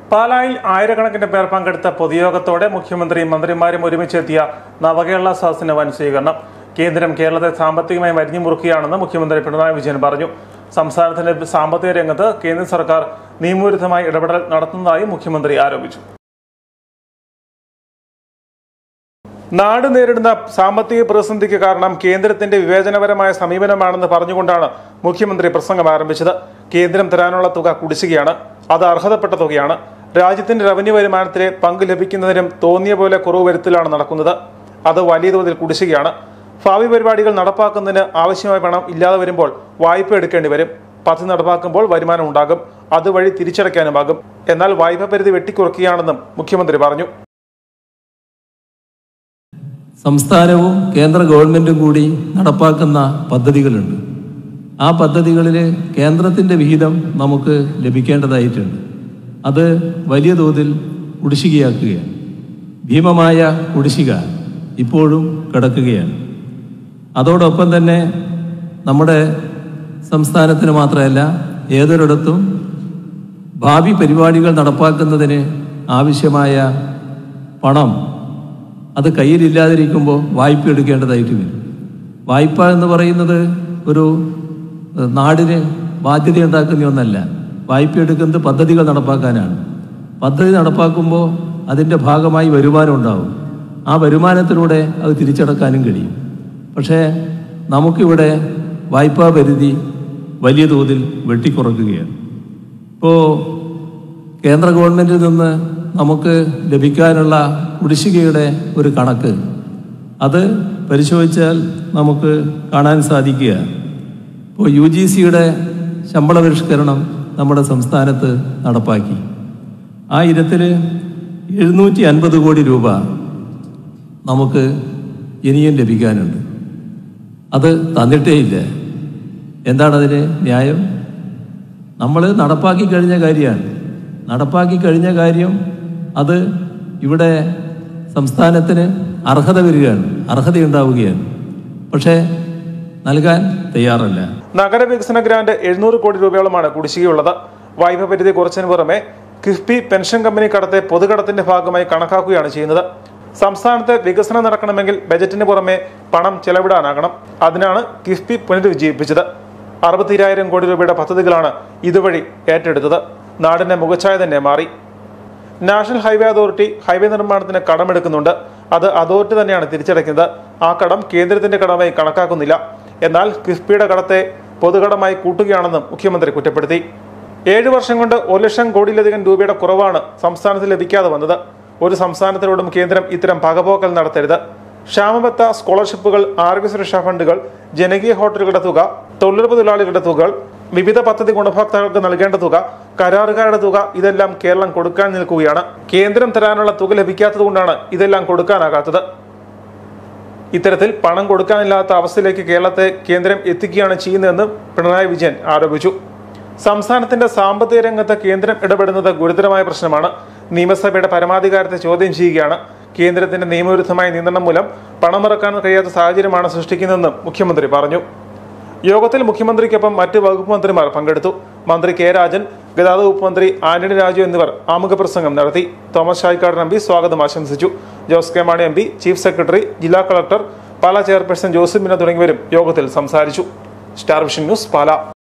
പാലായിൽ ആയിരക്കണക്കിന് പേർ പങ്കെടുത്ത പൊതുയോഗത്തോടെ മുഖ്യമന്ത്രിയും മന്ത്രിമാരും ഒരുമിച്ചെത്തിയ നവകേരള സദസ്സിന് വൻ സ്വീകരണം കേന്ദ്രം കേരളത്തെ സാമ്പത്തികമായി മരിഞ്ഞു മുറുക്കുകയാണെന്ന് മുഖ്യമന്ത്രി പിണറായി വിജയൻ പറഞ്ഞു സംസ്ഥാനത്തിന്റെ സാമ്പത്തിക രംഗത്ത് കേന്ദ്ര സർക്കാർ നിയമവിരുദ്ധമായി ഇടപെടൽ നടത്തുന്നതായി മുഖ്യമന്ത്രി ആരോപിച്ചു നാട് നേരിടുന്ന സാമ്പത്തിക പ്രതിസന്ധിക്ക് കാരണം കേന്ദ്രത്തിന്റെ വിവേചനപരമായ സമീപനമാണെന്ന് പറഞ്ഞുകൊണ്ടാണ് മുഖ്യമന്ത്രി പ്രസംഗം ആരംഭിച്ചത് കേന്ദ്രം തരാനുള്ള തുക കുടിശ്ശികയാണ് അത് അർഹതപ്പെട്ട തുകയാണ് രാജ്യത്തിന്റെ റവന്യൂ വരുമാനത്തിലെ പങ്ക് ലഭിക്കുന്നതിനും തോന്നിയ പോലെ കുറവ് വരുത്തലാണ് നടക്കുന്നത് അത് വലിയ തോതിൽ കുടിശ്ശികയാണ് ഭാവി പരിപാടികൾ നടപ്പാക്കുന്നതിന് ആവശ്യമായ പണം ഇല്ലാതെ വരുമ്പോൾ വായ്പ എടുക്കേണ്ടി വരും പദ്ധതി നടപ്പാക്കുമ്പോൾ വരുമാനം ഉണ്ടാകും അതുവഴി തിരിച്ചടയ്ക്കാനുമാകും എന്നാൽ വായ്പ പരിധി വെട്ടിക്കുറയ്ക്കുകയാണെന്നും മുഖ്യമന്ത്രി പറഞ്ഞു സംസ്ഥാനവും കേന്ദ്ര ഗവൺമെൻറ്റും കൂടി നടപ്പാക്കുന്ന പദ്ധതികളുണ്ട് ആ പദ്ധതികളിൽ കേന്ദ്രത്തിൻ്റെ വിഹിതം നമുക്ക് ലഭിക്കേണ്ടതായിട്ടുണ്ട് അത് വലിയ തോതിൽ കുടിശ്ശികയാക്കുകയാണ് ഭീമമായ കുടിശ്ശിക ഇപ്പോഴും കിടക്കുകയാണ് അതോടൊപ്പം തന്നെ നമ്മുടെ സംസ്ഥാനത്തിന് മാത്രമല്ല ഏതൊരിടത്തും ഭാവി പരിപാടികൾ നടപ്പാക്കുന്നതിന് ആവശ്യമായ പണം അത് കയ്യിലില്ലാതിരിക്കുമ്പോൾ വായ്പ എടുക്കേണ്ടതായിട്ട് വരും വായ്പ എന്ന് പറയുന്നത് ഒരു ഏഹ്, നാടിന് ബാധ്യതയുണ്ടാക്കുന്ന ഒന്നല്ല വായ്പ എടുക്കുന്നത് പദ്ധതികൾ നടപ്പാക്കാനാണ് പദ്ധതി നടപ്പാക്കുമ്പോൾ അതിൻ്റെ ഭാഗമായി വരുമാനം ഉണ്ടാവും ആ വരുമാനത്തിലൂടെ അത് തിരിച്ചടക്കാനും കഴിയും പക്ഷേ നമുക്കിവിടെ വായ്പാ പരിധി വലിയ തോതിൽ വെട്ടിക്കുറക്കുകയാണ് ഇപ്പോൾ കേന്ദ്ര ഗവൺമെൻറ്റിൽ നിന്ന് നമുക്ക് ലഭിക്കാനുള്ള കുടിശ്ശികയുടെ ഒരു കണക്ക് അത് പരിശോധിച്ചാൽ നമുക്ക് കാണാൻ സാധിക്കുക ഇപ്പോൾ യു ജി സിയുടെ ശമ്പള പരിഷ്കരണം നമ്മുടെ സംസ്ഥാനത്ത് നടപ്പാക്കി ആ ഇനത്തിൽ എഴുന്നൂറ്റി അൻപത് കോടി രൂപ നമുക്ക് ഇനിയും ലഭിക്കാനുണ്ട് അത് തന്നിട്ടേ ഇല്ല എന്താണതിന് ന്യായം നമ്മൾ നടപ്പാക്കി കഴിഞ്ഞ കാര്യമാണ് നടപ്പാക്കി കഴിഞ്ഞ കാര്യം അത് ഇവിടെ സംസ്ഥാനത്തിന് അർഹത വരികയാണ് അർഹതയുണ്ടാവുകയാണ് പക്ഷേ നൽകാൻ തയ്യാറല്ല നഗരവികസന ഗ്രാന്റ് എഴുന്നൂറ് കോടി രൂപയോളമാണ് കുടിശ്ശികയുള്ളത് വായ്പ പരിധി കുറച്ചതിന് പുറമെ കിഫ്ബി പെൻഷൻ കമ്പനി കടത്തെ പൊതുകടത്തിന്റെ ഭാഗമായി കണക്കാക്കുകയാണ് ചെയ്യുന്നത് സംസ്ഥാനത്തെ വികസനം നടക്കണമെങ്കിൽ ബജറ്റിന് പുറമെ പണം ചെലവിടാനാകണം അതിനാണ് കിഫ്ബി പുനരുജ്ജീവിപ്പിച്ചത് അറുപത്തിരായിരം കോടി രൂപയുടെ പദ്ധതികളാണ് ഇതുവഴി ഏറ്റെടുത്തത് നാടിന്റെ മുഖച്ഛായ തന്നെ മാറി നാഷണൽ ഹൈവേ അതോറിറ്റി ഹൈവേ നിർമ്മാണത്തിന് കടമെടുക്കുന്നുണ്ട് അത് അതോറിറ്റി തന്നെയാണ് തിരിച്ചടയ്ക്കുന്നത് ആ കടം കേന്ദ്രത്തിന്റെ കടമായി കണക്കാക്കുന്നില്ല എന്നാൽ കിഫ്ബിയുടെ കടത്തെ പൊതുകടമായി കൂട്ടുകയാണെന്നും മുഖ്യമന്ത്രി കുറ്റപ്പെടുത്തി ഏഴ് വർഷം കൊണ്ട് ഒരു ലക്ഷം കോടിയിലധികം രൂപയുടെ കുറവാണ് സംസ്ഥാനത്ത് ലഭിക്കാതെ വന്നത് ഒരു സംസ്ഥാനത്തിനോടും കേന്ദ്രം ഇത്തരം പകപോക്കൽ നടത്തരുത് ക്ഷാമബത്ത സ്കോളർഷിപ്പുകൾ ആരോഗ്യ സുരക്ഷാ ഫണ്ടുകൾ ജനകീയ ഹോട്ടലുകളുടെ തുക തൊഴിലുറപ്പ് തൊഴിലാളികളുടെ തുകകൾ വിവിധ പദ്ധതി ഗുണഭോക്താക്കൾക്ക് നൽകേണ്ട തുക കരാറുകാരുടെ തുക ഇതെല്ലാം കേരളം കൊടുക്കാൻ നിൽക്കുകയാണ് കേന്ദ്രം തരാനുള്ള തുക ലഭിക്കാത്തതുകൊണ്ടാണ് ഇതെല്ലാം കൊടുക്കാനാകാത്തത് ഇത്തരത്തിൽ പണം കൊടുക്കാനില്ലാത്ത അവസ്ഥയിലേക്ക് കേരളത്തെ കേന്ദ്രം എത്തിക്കുകയാണ് ചെയ്യുന്നതെന്ന് പിണറായി വിജയൻ ആരോപിച്ചു സംസ്ഥാനത്തിന്റെ സാമ്പത്തിക രംഗത്ത് കേന്ദ്രം ഇടപെടുന്നത് ഗുരുതരമായ പ്രശ്നമാണ് നിയമസഭയുടെ പരമാധികാരത്തെ ചോദ്യം ചെയ്യുകയാണ് കേന്ദ്രത്തിന്റെ നിയമവിരുദ്ധമായ നിയന്ത്രണം മൂലം പണമിറക്കാൻ കഴിയാത്ത സാഹചര്യമാണ് സൃഷ്ടിക്കുന്നതെന്നും മുഖ്യമന്ത്രി പറഞ്ഞു യോഗത്തിൽ മുഖ്യമന്ത്രിക്കൊപ്പം മറ്റ് വകുപ്പ് മന്ത്രിമാർ പങ്കെടുത്തു മന്ത്രി കെ രാജൻ ഗതാഗത വകുപ്പ് മന്ത്രി ആന്റണി രാജു എന്നിവർ ആമുഖ പ്രസംഗം നടത്തി തോമസ് ഷായിക്കാടൻ എം പി സ്വാഗതം ആശംസിച്ചു Jose K Mani M P chief secretary ജില്ലാ കളക്ടർ പാലാ ചെയർപേഴ്സൺ ജോസഫ് മിന തുടങ്ങിയവരും യോഗത്തിൽ സംസാരിച്ചു സ്റ്റാർ വിഷൻ ന്യൂസ് പാല